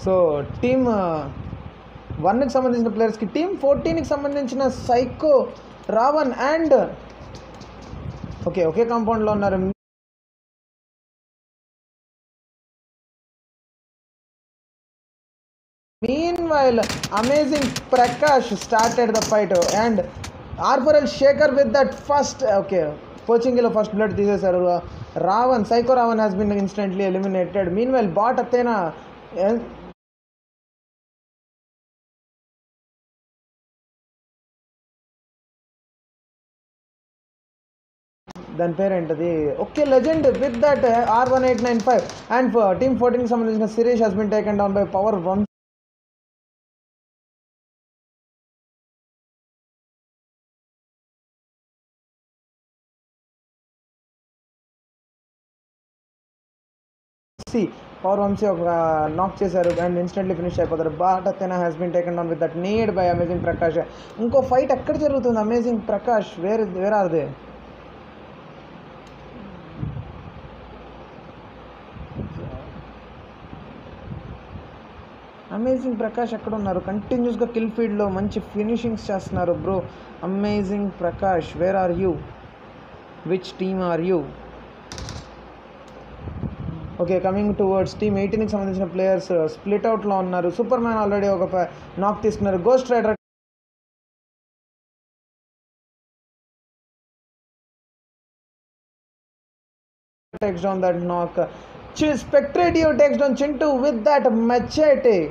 So team వన్కి సంబంధించిన ప్లేయర్స్కి టీమ్ ఫోర్టీన్కి సంబంధించిన సైకో రావణ్ అండ్ ఓకే ఒకే కాంపౌండ్లో ఉన్నారు Meanwhile, amazing Prakash started the fight and R4L Shaker with that first okay. కోచింగ్లో ఫస్ట్ బ్లడ్ తీసేశారు Ravan psycho Ravan has been instantly eliminated meanwhile bot అత్తేనా దాని పేరేంటది okay legend with that R one eight nine five and team ఫోర్టీన్కి సంబంధించిన Sirish has been taken down by power one C power Vamshi ఒక knock చేశారు and instantly finish అయిపోతారు but అతను has been taken down with that need by amazing Prakash ఇంకో fight ఎక్కడ జరుగుతుంది amazing Prakash వేరే వేరే ఆర్దే అమేజింగ్ ప్రకాష్ ఎక్కడ ఉన్నారు కంటిన్యూస్గా కిల్ ఫీల్డ్లో మంచి ఫినిషింగ్స్ చేస్తున్నారు bro amazing Prakash where are you which team are you okay coming towards team ఎయిటీన్కి సంబంధించిన ప్లేయర్స్ స్ప్లిట్ అవుట్లో ఉన్నారు సూపర్ మ్యాన్ ఆల్రెడీ ఒక నాక్ తీసుకున్నారు ghost rider takes down that knock. Ch- Spectradio takes down Chintu with that machete.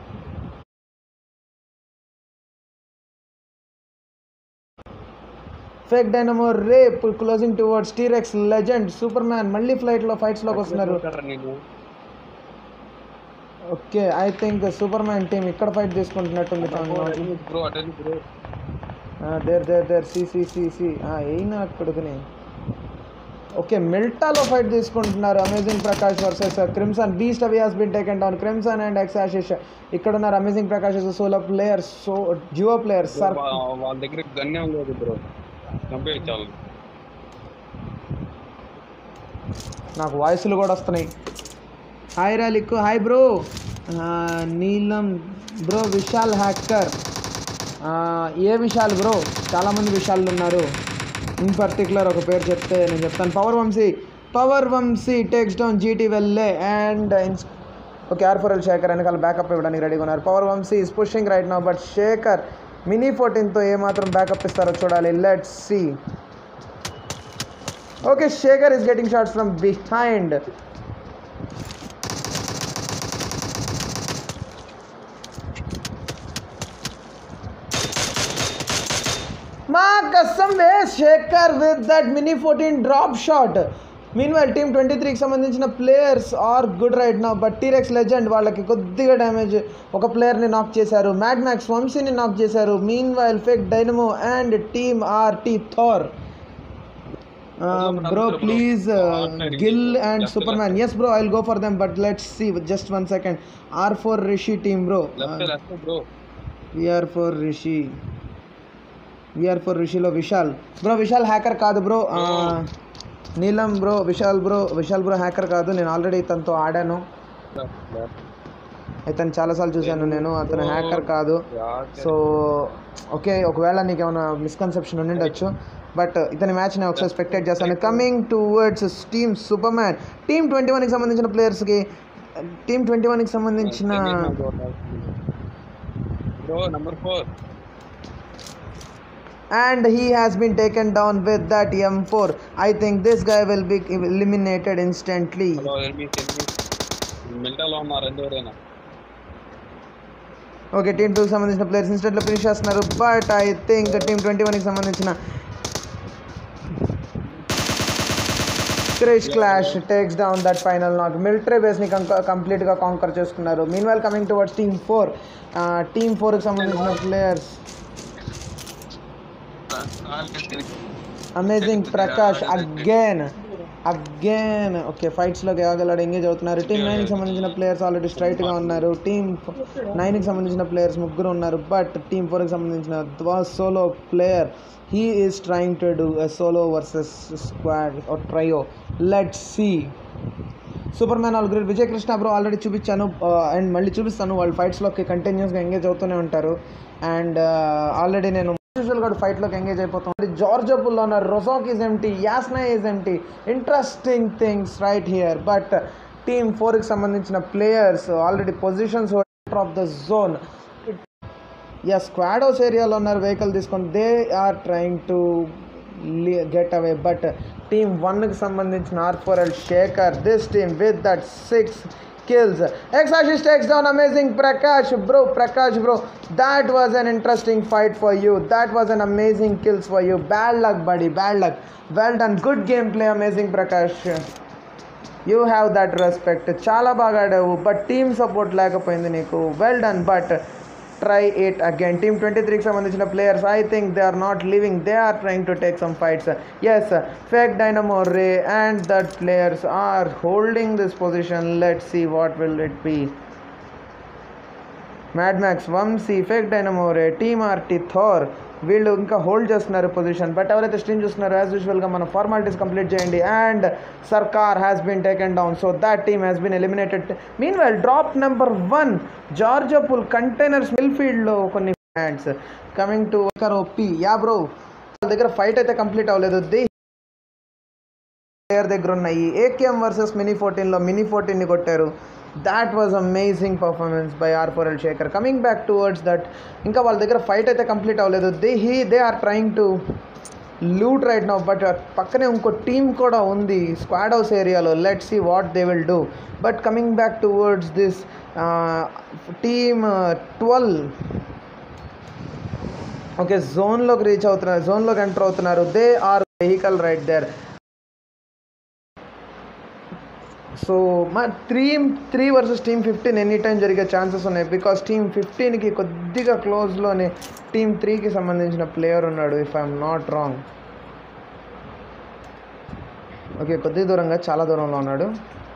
Fake dynamo రేప్ closing towards T Rex legend superman మళ్ళీ ఫ్లైట్లో ఫైట్స్లోకి వస్తున్నారు నేను okay I think superman team ఇక్కడ fight తీసుకుంటున్నట్టుంది bro attend bro there there there see see see see అయినా అక్కడికి ఓకే మిల్టాలో ఫైట్ తీసుకుంటున్నారు amazing Prakash versus crimson beast అవి has been taken down crimson and X Ashish ఇక్కడ ఉన్నారు amazing Prakash solo player so Jio player sir వాళ్ళ దగ్గర గన్నే ఉండదు బ్రో చంపేయచ్చాలి నాకు వాయిస్లు కూడా వస్తున్నాయి హాయ్ రాలిక్ hi bro Neelam bro Vishal hacker ఏ విశాల్ బ్రో చాలామంది విశాలు ఉన్నారు ఇన్ పర్టికులర్ ఒక పేరు చెప్తే నేను చెప్తాను power Vamshi power Vamshi takes down GT వెళ్ళే and okay R four L Shekhar వెనకాల బ్యాకప్ ఇవ్వడానికి రెడీగా ఉన్నారు power Vamshi is pushing right now but Shekhar mini ఫోర్టీన్తో ఏమాత్రం బ్యాకప్ ఇస్తారో చూడాలి let's see okay Shekhar is getting shots from behind మా కస్సం వే Shekhar with that mini fourteen drop shot meanwhile team twenty త్రీకి సంబంధించిన ప్లేయర్స్ ఆర్ గుడ్ రైట్ నా బట్ టీరెక్స్ లెజెండ్ వాళ్ళకి కొద్దిగా డ్యామేజ్ ఒక ప్లేయర్ని నాక్ చేశారు మ్యాడ్ మ్యాక్స్ వంశీని నాక్ చేశారు meanwhile fake dynamo and team R T Thor bro please Gill and superman yes bro I will go for them but let's see just one second R four Rishi team bro left left bro VR four Rishi VR four రిషిలో Vishal bro Vishal hacker కాదు bro Neelam bro Vishal bro Vishal bro hacker కాదు నేను already తనతో ఆడాను ఇతను చాలాసార్లు చూశాను నేను అతను హ్యాకర్ కాదు సో ఓకే ఒకవేళ నీకు ఏమైనా మిస్కన్సెప్షన్ ఉండిండొచ్చు బట్ ఇతని మ్యాచ్ నేను ఒకసారి స్పెక్టేట్ చేస్తాను coming towards team superman team twenty వన్కి సంబంధించిన ప్లేయర్స్కి టీమ్ ట్వంటీ వన్కి సంబంధించిన bro number four and he has been taken down with that M4. I think this guy will be eliminated instantly. Bro enemies enemies మిల్టాలో ఉన్నారు రెండు ఎవరైనా okay team టూకి సంబంధించిన ప్లేయర్స్ ఇన్స్టెంట్లో ఫినిష్ చేస్తున్నారు but I think team twenty వన్కి సంబంధించిన crash clash takes down that final not military బేస్ని కంప్లీట్గా కాంకర్ చేసుకున్నారు meanwhile coming towards team four team ఫోర్కి సంబంధించిన players amazing Prakash again again okay ఫైట్స్లోకి ఆగలాడు ఎంగేజ్ అవుతున్నారు టీమ్ నైన్కి సంబంధించిన ప్లేయర్స్ ఆల్రెడీ స్ట్రైట్గా ఉన్నారు టీమ్ నైన్కి సంబంధించిన ప్లేయర్స్ ముగ్గురు ఉన్నారు బట్ టీమ్ ఫోర్కి సంబంధించిన ద్వా solo player he is trying to do a solo versus squad trio let see superman all great Vijay Krishna bro already చూపించాను అండ్ మళ్ళీ చూపిస్తాను వాళ్ళు ఫైట్స్లోకి కంటిన్యూస్గా ఎంగేజ్ అవుతూనే ఉంటారు అండ్ ఆల్రెడీ నేను యూజువల్ కూడా ఫైట్లోకి ఎంగేజ్ అయిపోతాను జార్జబుల్లో ఉన్నారు Rozhok is empty Yasnaya is empty interesting things right here but team ఫోర్కి సంబంధించిన players already positions of the zone yeah squad house ఏరియాలో ఉన్నారు వెహికల్ తీసుకొని they are trying to get away but team వన్కి సంబంధించిన R four L Shekhar this team with that six kills Exarchist takes down amazing Prakash bro Prakash bro that was an interesting fight for you that was an amazing kills for you bad luck buddy bad luck well done good gameplay amazing Prakash you have that respect చాలా బాగా ఆడావు but team support లేకపోయింది నీకు well done but try it again team twenty త్రీకి సంబంధించిన players I think they are not living they are trying to take some fights as fake dynamo ray and that players are holding this position let see what will it be mad max Vamshi fake dynamo ray team RT Thor వీళ్ళు ఇంకా hold చేస్తున్నారు position but ఎవరైతే stream చూస్తున్నారో as యూజువల్గా మన formalities complete చేయండి and Sarkar has been taken down so that team has been eliminated meanwhile drop number one Georgopol containers మిల్ ఫీల్డ్లో కొన్ని hands coming to OP yeah bro వాళ్ళ దగ్గర ఫైట్ అయితే కంప్లీట్ అవ్వలేదు ది ప్లేయర్ దగ్గర ఉన్నాయి ఏకేఎం వర్సెస్ మినీ ఫోర్టీన్లో మినీ ఫోర్టీన్ని కొట్టారు that was amazing performance by R four L Shekhar coming back towards that ఇంకా వాళ్ళ దగ్గర ఫైట్ అయితే కంప్లీట్ అవ్వలేదు they he they are trying to loot right now but పక్కనే ఇంకో టీమ్ కూడా ఉంది స్క్వాడ్ హౌస్ ఏరియాలో let see what they will do but coming back towards this team twelve okay జోన్లోకి రీచ్ అవుతున్నారు జోన్లోకి ఎంటర్ అవుతున్నారు they are vehicle right there so మా three three versus team fifteen any time జరిగే chances ఉన్నాయి because team ఫిఫ్టీన్కి కొద్దిగా క్లోజ్లోనే టీమ్ త్రీకి సంబంధించిన ప్లేయర్ ఉన్నాడు if I'm not wrong okay కొద్ది దూరంగా చాలా దూరంలో ఉన్నాడు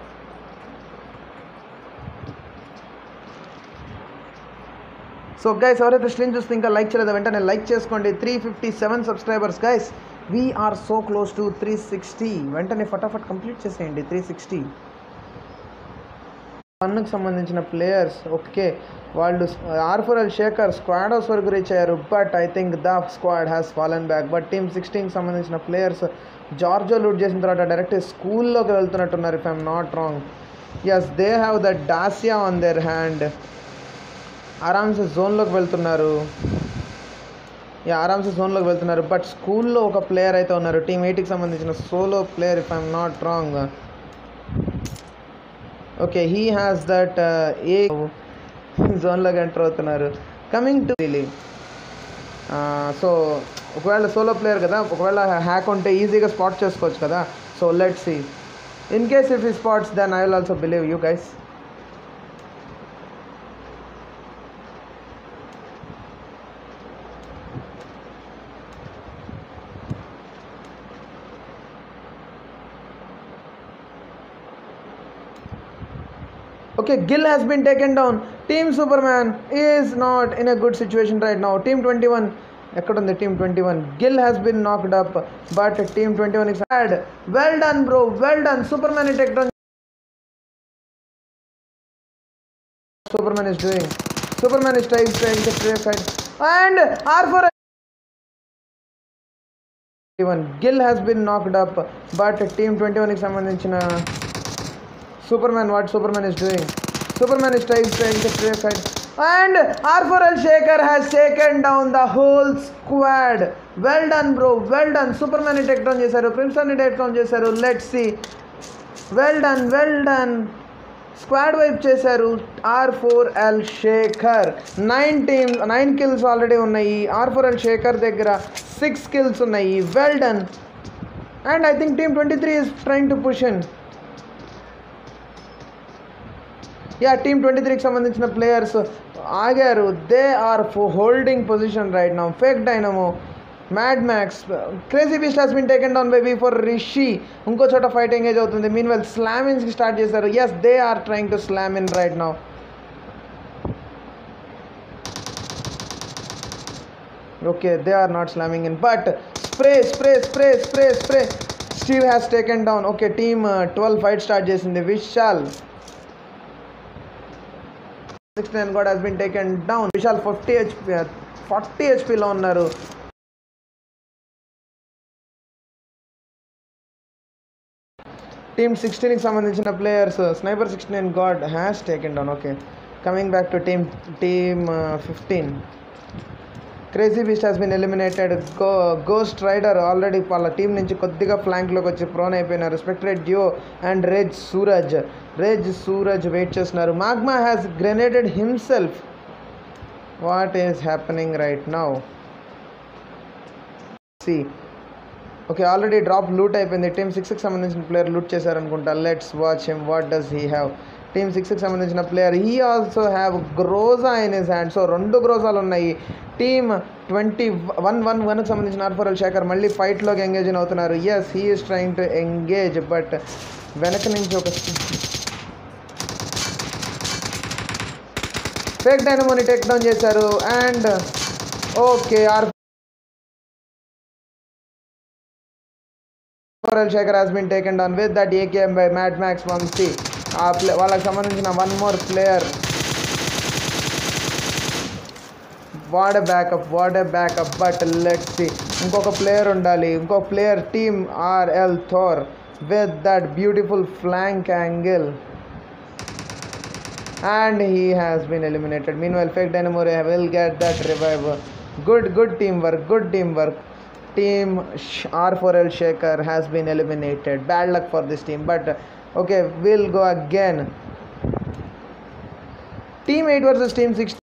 సో గైస్ ఎవరైతే స్ట్రీమ్ చూస్తే ఇంకా లైక్ చేయలేదు వెంటనే లైక్ చేసుకోండి three fifty seven subscribers guys we're so close to three sixty వెంటనే ఫటాఫట్ కంప్లీట్ చేసేయండి త్రీ సిక్స్టీ వన్కి సంబంధించిన ప్లేయర్స్ ఓకే వాళ్ళు R four L Shekhar squad house వరకు రీచ్ అయ్యారు but I think the squad has fallen back but team సిక్స్టీన్కి సంబంధించిన ప్లేయర్స్ జార్జో లూట్ చేసిన తర్వాత డైరెక్ట్ స్కూల్లోకి వెళ్తున్నట్టున్నారు if I'm not wrong yes they have the Dacia on their hand ఆరామ్సే జోన్లోకి వెళ్తున్నారు యా ఆరామ్సే జోన్లోకి వెళ్తున్నారు బట్ స్కూల్లో ఒక ప్లేయర్ అయితే ఉన్నారు టీమ్ ఎయిట్కి సంబంధించిన solo player if I'm not wrong okay he has that ఏ జోన్లోకి ఎంటర్ అవుతున్నారు కమింగ్ టు రిలీ సో ఒకవేళ సోలో ప్లేయర్ కదా ఒకవేళ హ్యాక్ ఉంటే ఈజీగా స్పాట్ చేసుకోవచ్చు కదా so let see in case if ఈ spots then I will also believe you guys Okay, Gill has been taken down. Team Superman is not in a good situation right now. Team 21, ఎక్కడ ఉంది team twenty one Gill has been knocked up but team twenty one is had well done bro well done superman take down superman is doing superman is trying trying to play side and R four one Gill has been knocked up but team twenty వన్కి సంబంధించిన Superman, what Superman is doing? Superman is trying, trying to play side. And R4L Shaker has taken down the whole squad. Well done, bro. Well done. Superman ని take down చేశారు Crimson ని take down చేశారు let see well done well done squad wipe చేశారు R four L Shekhar nine team nine kills already ఉన్నాయి R four L Shekhar దగ్గర six kills ఉన్నాయి well done and I think team twenty three is trying to push in yeah team twenty త్రీకి సంబంధించిన players ఆగారు they are holding position right now Fake Dynamo Mad Max crazy Beast has been taken down by B four Rishi ఇంకో చోట fight engage అవుతుంది meanwhile Slaminski start చేశారు as they are trying to slam in right now okay they are not slamming in but spray spray spray spray spray Steve has taken down okay team twelve fight start చేసింది Vishal six nine కూడా has been taken down Vishal fifty HP forty హెచ్పిలో ఉన్నారు team సిక్స్టీన్కి సంబంధించిన players sniper sixty nine god has taken down okay coming back to team team fifteen Crazy Beast has been eliminated go Ghost Rider already వాళ్ళ team నుంచి కొద్దిగా ఫ్లాంక్లోకి వచ్చి prone అయిపోయినారు స్పెక్టరేట్ Dew and Rage Suraj Rage Suraj wait చేస్తున్నారు Magma has grenaded himself what is happening right now see okay already drop loot అయిపోయింది team సిక్స్కి సంబంధించిన ప్లేయర్ లూట్ చేశారనుకుంటా let's watch him what does he have team సిక్స్కి సంబంధించిన player he also have Groza in his hand so రెండు గ్రోజాలు ఉన్నాయి team twenty one one వన్కి సంబంధించిన ఆర్ఫోరల్ శేఖర్ మళ్ళీ ఫైట్లోకి ఎంగేజ్ అవుతున్నారు as he is trying to engage but వెనక నుంచి ఒక ఫేక్ డైనమోని టేక్ డౌన్ చేశారు and okay R four L Shekhar has been taken down with that AKM by Mad Max Vamshi ఆ ప్లే వాళ్ళకి సంబంధించిన one more player what a backup what a backup but let see ఇంకొక player ఉండాలి ఇంకొక player team RL Thor with that beautiful flank angle and he has been eliminated. Meanwhile, Fake Dynamore will get that revive. Good, good teamwork, good teamwork. Team Sh- R4L Shaker has been eliminated. Bad luck for this team, but okay, we'll go again. Team 8 versus Team 6.